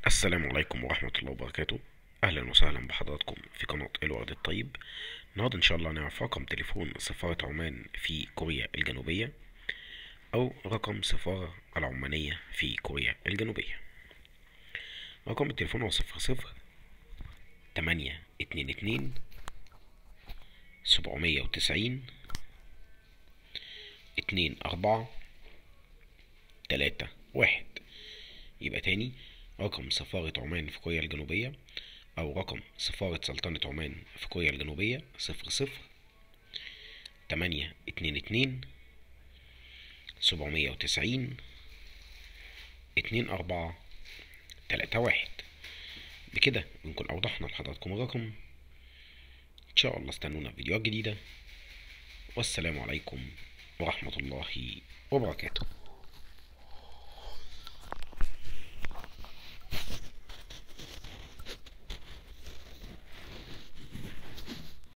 السلام عليكم ورحمة الله وبركاته أهلا وسهلا بحضراتكم في قناة الورد الطيب النهاردة إن شاء الله نعرف رقم تليفون سفارة عمان في كوريا الجنوبية أو رقم سفارة العمانية في كوريا الجنوبية رقم التليفون هو صفر صفر تمانية اتنين اتنين سبعمية وتسعين اتنين أربعة تلاتة واحد يبقى تاني رقم سفارة عمان في كوريا الجنوبية أو رقم سفارة سلطنة عمان في كوريا الجنوبية صفر صفر تمانية اتنين اتنين سبعمية وتسعين اتنين أربعة تلاتة واحد بكده بنكون أوضحنا لحضراتكم الرقم إن شاء الله استنونا في فيديوهات جديدة والسلام عليكم ورحمة الله وبركاته